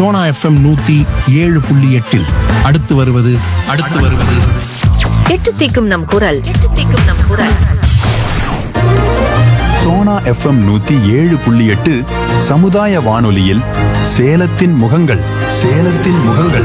Sona FM நூத்தி ஏழு புள்ளி எட்டில் அடுத்து வருவது அடுத்து வருவது எட்டு தீக்கும் நம் குரல் எட்டு தீக்கும் நம் குரல் சோனா எஃப்எம் நூத்தி ஏழு புள்ளி எட்டு சமுதாய வானொலியில் சேலத்தின் முகங்கள் சேலத்தின் முகங்கள்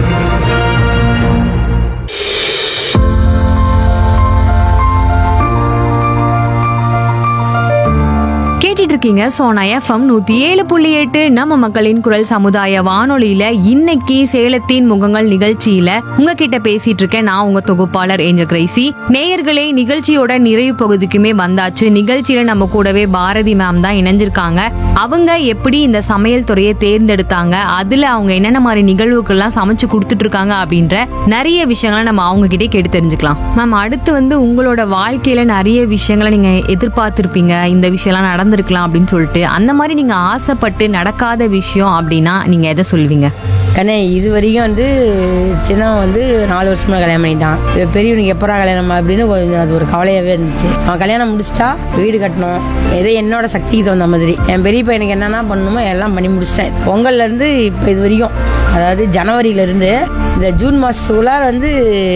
கேட்டுட்டு இருக்கீங்க சோனா எஃப்எம் நூத்தி ஏழு புள்ளி எட்டு நம்ம மக்களின் குரல் சமுதாய வானொலியில இன்னைக்கு சேலத்தின் முகங்கள் நிகழ்ச்சியில உங்ககிட்ட பேசிட்டு இருக்கேன் நான் உங்க தொகுப்பாளர் ஏஞ்சல் கிரைசி நேயர்களே நிகழ்ச்சியோட நிறைவு பகுதிக்குமே வந்தாச்சு நிகழ்ச்சியில நம்ம கூடவே பாரதி மேம் தான் இணைஞ்சிருக்காங்க அவங்க எப்படி இந்த சமையல் துறையை தேர்ந்தெடுத்தாங்க அதுல அவங்க என்னென்ன மாதிரி நிகழ்வுகள்லாம் சமைச்சு கொடுத்துட்டு இருக்காங்க அப்படின்ற நிறைய விஷயங்களை நம்ம அவங்க கிட்டே கேட்டு தெரிஞ்சுக்கலாம் மேம் அடுத்து வந்து உங்களோட வாழ்க்கையில நிறைய விஷயங்களை நீங்க எதிர்பார்த்திருப்பீங்க இந்த விஷயம்லாம் நடந்திருக்கலாம் அப்படின்னு சொல்லிட்டு அந்த மாதிரி நீங்க ஆசைப்பட்டு நடக்காத விஷயம் அப்படின்னா நீங்க எதை சொல்லுவீங்க கண்ணே இது வரைக்கும் வந்து சின்னவன் வந்து நாலு வருஷமா கல்யாணம் பண்ணிட்டான் இவன் பெரியவனுக்கு எப்பரா கல்யாணம் அப்படின்னு கொஞ்சம் அது ஒரு கவலையாகவே இருந்துச்சு அவன் கல்யாணம் முடிச்சிட்டா வீடு கட்டணும் ஏதோ என்னோட சக்திக்கு தகுந்த மாதிரி என் பெரிய பையனுக்கு என்னென்ன பண்ணணுமோ எல்லாம் பண்ணி முடிச்சிட்டேன் பொங்கல்ல இருந்து இப்போ இது வரைக்கும் அதாவது ஜனவரியில இருந்து இந்த ஜூன் மாதத்துக்குள்ளார வந்து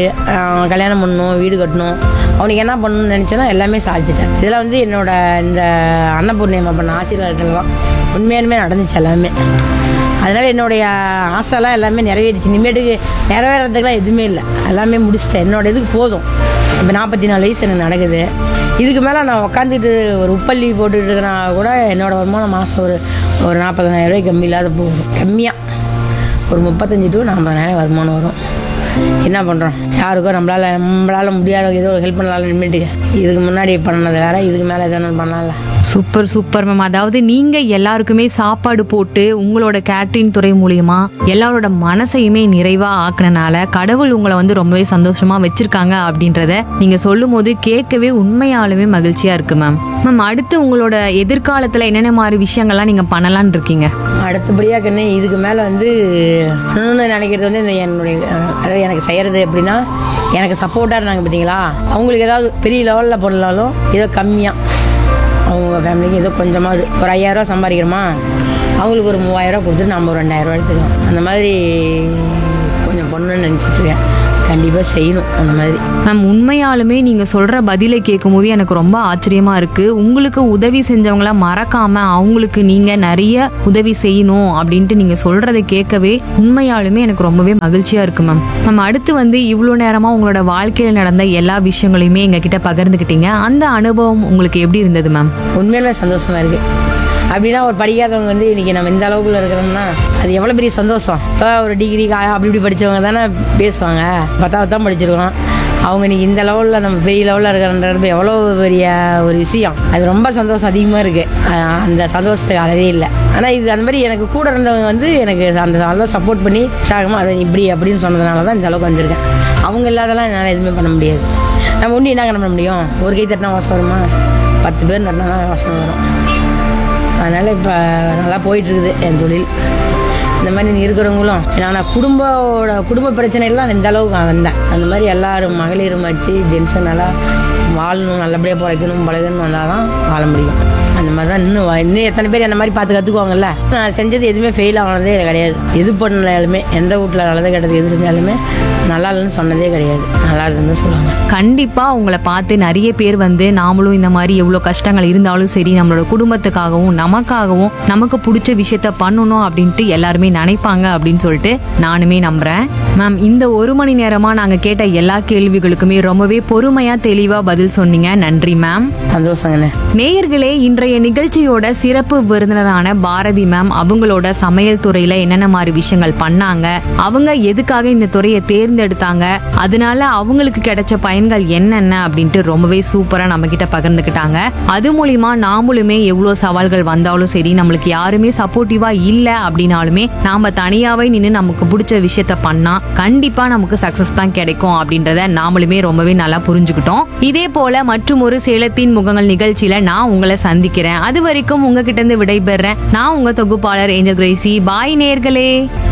அவன் கல்யாணம் பண்ணணும் வீடு கட்டணும் அவனுக்கு என்ன பண்ணணும்னு நினச்சேனோ எல்லாமே சாதிச்சிட்டேன் இதெல்லாம் வந்து என்னோட இந்த அன்னபூர்ணியம்மா பண்ண ஆசீர்வாதத்தில் தான் உண்மையாலுமே நடந்துச்சு எல்லாமே அதனால என்னுடைய ஆசைலாம் எல்லாமே நிறைவேறிச்சு இனிமேட்டுக்கு நிறைவேறதுக்குலாம் எதுவுமே இல்லை எல்லாமே முடிச்சிட்டேன் என்னோட இதுக்கு போதும் இப்போ நாற்பத்தி நாலு வயசு எனக்கு நடக்குது இதுக்கு மேலே நான் உட்காந்துட்டு ஒரு உப்பள்ளி போட்டுட்டு இருக்கிறனா கூட என்னோட வருமானம் மாதம் ஒரு ஒரு நாற்பதனாயிரம் ரூபாய்க்கு கம்மி இல்லாத போகும் கம்மியாக ஒரு முப்பத்தஞ்சு டு நாற்பதாயிரம் வருமானம் வரும் என்ன பண்ணுறோம் யாருக்கோ நம்மளால் நம்மளால் முடியாத ஏதோ ஒரு ஹெல்ப் பண்ணலாம் நின்றுட்டு இதுக்கு முன்னாடி பண்ணது வேற இதுக்கு மேலே எதனா பண்ணலாம்ல சூப்பர் சூப்பர் மேம் அதாவது நீங்க எல்லாருக்குமே சாப்பாடு போட்டு உங்களோட கேட்டரிங் துறை மூலியமா எல்லாரோட மனசையுமே நிறைவா ஆக்குனனால கடவுள் உங்களை வந்து ரொம்பவே சந்தோஷமா வச்சிருக்காங்க அப்படின்றத நீங்க சொல்லும் போது கேட்கவே உண்மையாலுமே மகிழ்ச்சியா இருக்கு மேம் மேம் அடுத்து உங்களோட எதிர்காலத்துல என்னென்ன மாதிரி விஷயங்கள்லாம் நீங்க பண்ணலாம்னு இருக்கீங்க அடுத்தபடியாக கண்ணு இதுக்கு மேலே வந்து இன்னொன்று நினைக்கிறது வந்து இந்த என்னுடைய அஹ், அதாவது எனக்கு செய்கிறது எப்படின்னா எனக்கு சப்போர்ட்டாக இருந்தாங்க பார்த்தீங்களா அவங்களுக்கு ஏதாவது பெரிய லெவலில் போடலாலும் ஏதோ கம்மியாக அவங்க ஃபேமிலிக்கு ஏதோ கொஞ்சமாவது ஒரு ஐயாயிரரூவா சம்பாதிக்கிறோமா அவங்களுக்கு ஒரு மூவாயிரரூவா கொடுத்துட்டு நம்ம ஒரு ரெண்டாயிரரூவா எடுத்துக்கலாம் அந்த மாதிரி கொஞ்சம் பண்ணணும்னு நினச்சிட்டு இருக்கேன் கண்டிப்பாக செய்யணும் அந்த மாதிரி மேம் உண்மையாலுமே நீங்க சொல்ற பதிலை கேட்கும்போது எனக்கு ரொம்ப ஆச்சரியமா இருக்கு உங்களுக்கு உதவி செஞ்சவங்கள மறக்காம அவங்களுக்கு நீங்க நிறைய உதவி செய்யணும் அப்படின்ட்டு நீங்க சொல்றதை கேட்கவே உண்மையாலுமே எனக்கு ரொம்பவே மகிழ்ச்சியா இருக்கு மேம் மேம் அடுத்து வந்து இவ்வளோ நேரமா உங்களோட வாழ்க்கையில் நடந்த எல்லா விஷயங்களையுமே எங்க கிட்ட பகிர்ந்துக்கிட்டீங்க அந்த அனுபவம் உங்களுக்கு எப்படி இருந்தது மேம் உண்மையிலுமே சந்தோஷமா இருக்கு அப்படின்னா ஒரு படிக்காதவங்க வந்து இன்னைக்கு நம்ம இந்த அளவுக்குள்ள இருக்கிறோம்னா அது எவ்வளோ பெரிய சந்தோஷம் இப்போ ஒரு டிகிரி அப்படி இப்படி படித்தவங்க தானே பேசுவாங்க பத்தாவது தான் படிச்சிருக்கோம் அவங்க இன்னைக்கு இந்த லெவலில் நம்ம பெரிய லெவலில் இருக்கிறன்றது எவ்வளோ பெரிய ஒரு விஷயம் அது ரொம்ப சந்தோஷம் அதிகமாக இருக்குது அந்த சந்தோஷத்துக்கு அளவே இல்லை ஆனால் இது அந்த மாதிரி எனக்கு கூட இருந்தவங்க வந்து எனக்கு அந்த அளவு சப்போர்ட் பண்ணி உற்சாகமாக அதை இப்படி அப்படின்னு சொன்னதுனால தான் இந்த அளவுக்கு வந்திருக்கேன் அவங்க இல்லாதெல்லாம் என்னால் எதுவுமே பண்ண முடியாது நம்ம உண்டி என்ன பண்ண முடியும் ஒரு கை தட்டினா வாசம் வருமா பத்து பேர் நட்டினா தான் வாசம் வரும் அதனால் இப்போ நல்லா போயிட்டுருக்குது என் தொழில் இந்த மாதிரி இருக்கிறவங்களும் நான் குடும்போட குடும்ப பிரச்சனைலாம் நான் இந்த அளவுக்கு நான் வந்தேன் அந்த மாதிரி எல்லாரும் மகளிரும் வச்சு ஜென்ஸை நல்லா வாழணும் நல்லபடியாக பிழைக்கணும் பழகணும் வந்தால் தான் வாழ முடியும் அந்த மாதிரி தான் இன்னும் வா- இன்னும் எத்தனை பேர் அந்த மாதிரி பார்த்து கற்றுக்குவாங்கல்ல நான் செஞ்சது எதுவுமே ஃபெயில் ஆனதே கிடையாது எது பண்ணாலுமே எந்த வீட்டில் நல்லது கெட்டது எது செஞ்சாலுமே நல்லா இல்லைன்னு சொன்னதே கிடையாது நல்லா இருக்குன்னு சொல்லுவாங்க கண்டிப்பா உங்களை பார்த்து நிறைய பேர் வந்து நாமளும் இந்த மாதிரி எவ்வளோ கஷ்டங்கள் இருந்தாலும் சரி நம்மளோட குடும்பத்துக்காகவும் நமக்காகவும் நமக்கு பிடிச்ச விஷயத்த பண்ணணும் அப்படின்ட்டு எல்லாருமே நினைப்பாங்க அப்படின்னு சொல்லிட்டு நானுமே நம்புறேன் மேம் இந்த ஒரு மணி நேரமா நாங்க கேட்ட எல்லா கேள்விகளுக்குமே ரொம்பவே பொறுமையா தெளிவா பதில் சொன்னீங்க நன்றி மேம் சந்தோஷங்கண்ணே நேயர்களே இன்றைய நிகழ்ச்சியோட சிறப்பு விருந்தினரான பாரதி மேம் அவங்களோட சமையல் துறையில என்னென்ன மாதிரி விஷயங்கள் பண்ணாங்க அவங்க எதுக்காக இந்த துறையை தேர்ந்தெடுத்தாங்க அதனால அவங்களுக்கு கிடைச்ச பயன்கள் என்னென்ன அப்படின்ட்டு ரொம்பவே சூப்பரா நம்ம கிட்ட பகிர்ந்துக்கிட்டாங்க அது மூலியமா நாமளுமே எவ்வளவு சவால்கள் வந்தாலும் சரி நம்மளுக்கு யாருமே சப்போர்ட்டிவா இல்ல அப்படின்னாலுமே நாம தனியாவே நின்று நமக்கு பிடிச்ச விஷயத்த பண்ணா கண்டிப்பா நமக்கு சக்சஸ் தான் கிடைக்கும் அப்படின்றத நாமளுமே ரொம்பவே நல்லா புரிஞ்சுக்கிட்டோம் இதே போல மற்றும் ஒரு சேலத்தின் முகங்கள் நிகழ்ச்சியில நான் உங்களை சந்திக்கிறேன் அது வரைக்கும் உங்ககிட்ட இருந்து விடைபெறேன் நான் உங்க தொகுப்பாளர் ஏஞ்சல் கிரேசி பாய் நேர்களே